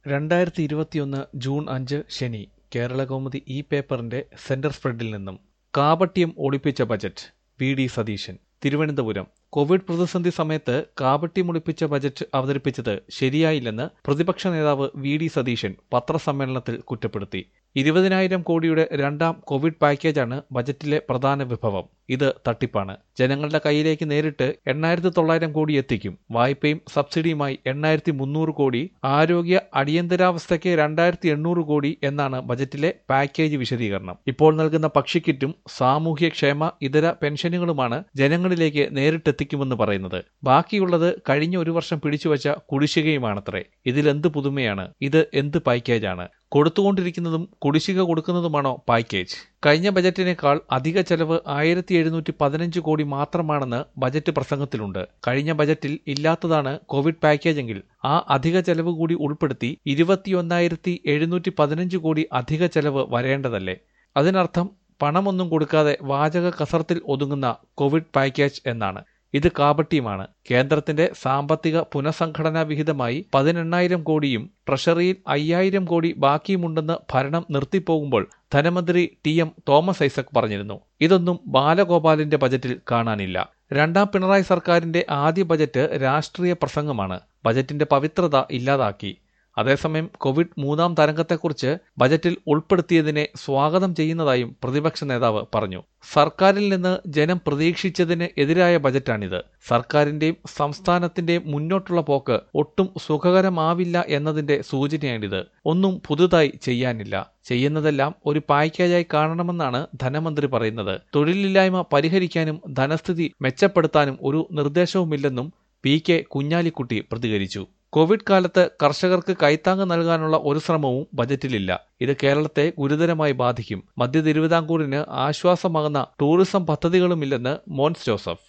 രണ്ടായിരത്തി ഇരുപത്തിയൊന്ന് ജൂൺ അഞ്ച് ശനി കേരളകൗമുദി ഈ പേപ്പറിന്റെ സെന്റർ സ്പ്രെഡിൽ നിന്നും കാപട്യം ഒളിപ്പിച്ച budget V D Satheesan Thiruvananthapuram covid പ്രതിസന്ധി സമയത്ത് കാപട്യം ഒളിപ്പിച്ച ബജറ്റ് അവതരിപ്പിച്ചത് ശരിയായില്ലെന്ന് പ്രതിപക്ഷ നേതാവ് വി ഡി സതീശൻ പത്രസമ്മേളനത്തിൽ കുറ്റപ്പെടുത്തി ഇരുപതിനായിരം കോടിയുടെ രണ്ടാം കോവിഡ് പാക്കേജാണ് ബജറ്റിലെ പ്രധാന വിഭവം ഇത് തട്ടിപ്പാണ് ജനങ്ങളുടെ കയ്യിലേക്ക് നേരിട്ട് എണ്ണായിരത്തി തൊള്ളായിരം കോടി എത്തിക്കും വായ്പയും സബ്സിഡിയുമായി എണ്ണായിരത്തി മുന്നൂറ് കോടി ആരോഗ്യ അടിയന്തരാവസ്ഥയ്ക്ക് രണ്ടായിരത്തി എണ്ണൂറ് കോടി എന്നാണ് ബജറ്റിലെ പാക്കേജ് വിശദീകരണം ഇപ്പോൾ നൽകുന്ന പക്ഷിക്കിറ്റും സാമൂഹ്യക്ഷേമ ഇതര പെൻഷനുകളുമാണ് ജനങ്ങളിലേക്ക് നേരിട്ടെത്തിക്കുമെന്ന് പറയുന്നത് ബാക്കിയുള്ളത് കഴിഞ്ഞ ഒരു വർഷം പിടിച്ചുവച്ച കുടിശ്ശികയുമാണത്രേ ഇതിലെന്ത് പുതുമയാണ് ഇത് എന്ത് പാക്കേജാണ് കൊടുത്തുകൊണ്ടിരിക്കുന്നതും കുടിശ്ശിക കൊടുക്കുന്നതുമാണോ പാക്കേജ് കഴിഞ്ഞ ബജറ്റിനേക്കാൾ അധിക ചെലവ് ആയിരത്തി എഴുന്നൂറ്റി പതിനഞ്ച് കോടി മാത്രമാണെന്ന് ബജറ്റ് പ്രസംഗത്തിലുണ്ട് കഴിഞ്ഞ ബജറ്റിൽ ഇല്ലാത്തതാണ് കോവിഡ് പാക്കേജെങ്കിൽ ആ അധിക ചെലവ് കൂടി ഉൾപ്പെടുത്തി ഇരുപത്തിയൊന്നായിരത്തി എഴുന്നൂറ്റി പതിനഞ്ച് കോടി അധിക ചെലവ് വരേണ്ടതല്ലേ അതിനർത്ഥം പണമൊന്നും കൊടുക്കാതെ വാചക കസർത്തിൽ ഒതുങ്ങുന്ന കോവിഡ് പാക്കേജ് എന്നാണ് ഇത് കാപട്യമാണ് കേന്ദ്രത്തിന്റെ സാമ്പത്തിക പുനഃസംഘടനാ വിഹിതമായി പതിനെണ്ണായിരം കോടിയും ട്രഷറിയിൽ അയ്യായിരം കോടി ബാക്കിയുമുണ്ടെന്ന് ഭരണം നിർത്തിപ്പോകുമ്പോൾ ധനമന്ത്രി ടി എം തോമസ് ഐസക് പറഞ്ഞിരുന്നു ഇതൊന്നും ബാലഗോപാലിന്റെ ബജറ്റിൽ കാണാനില്ല രണ്ടാം പിണറായി സർക്കാരിന്റെ ആദ്യ ബജറ്റ് രാഷ്ട്രീയ പ്രസംഗമാണ് ബജറ്റിന്റെ പവിത്രത ഇല്ലാതാക്കി അതേസമയം കോവിഡ് മൂന്നാം തരംഗത്തെക്കുറിച്ച് ബജറ്റിൽ ഉൾപ്പെടുത്തിയതിനെ സ്വാഗതം ചെയ്യുന്നതായും പ്രതിപക്ഷ നേതാവ് പറഞ്ഞു സർക്കാരിൽ നിന്ന് ജനം പ്രതീക്ഷിച്ചതിന് എതിരായ ബജറ്റാണിത് സർക്കാരിന്റെയും സംസ്ഥാനത്തിന്റെയും മുന്നോട്ടുള്ള പോക്ക് ഒട്ടും സുഖകരമാവില്ല എന്നതിന്റെ സൂചനയാണിത് ഒന്നും പുതുതായി ചെയ്യാനില്ല ചെയ്യുന്നതെല്ലാം ഒരു പാക്കേജായി കാണണമെന്നാണ് ധനമന്ത്രി പറയുന്നത് തൊഴിലില്ലായ്മ പരിഹരിക്കാനും ധനസ്ഥിതി മെച്ചപ്പെടുത്താനും ഒരു നിർദ്ദേശവുമില്ലെന്നും പി കെ കുഞ്ഞാലിക്കുട്ടി പ്രതികരിച്ചു കോവിഡ് കാലത്ത് കർഷകർക്ക് കൈത്താങ്ങ് നൽകാനുള്ള ഒരു ശ്രമവും ബജറ്റിലില്ല ഇത് കേരളത്തെ ഗുരുതരമായി ബാധിക്കും മധ്യ തിരുവിതാംകൂറിന് ആശ്വാസമാകുന്ന ടൂറിസം പദ്ധതികളുമില്ലെന്ന് മോൻസ് ജോസഫ്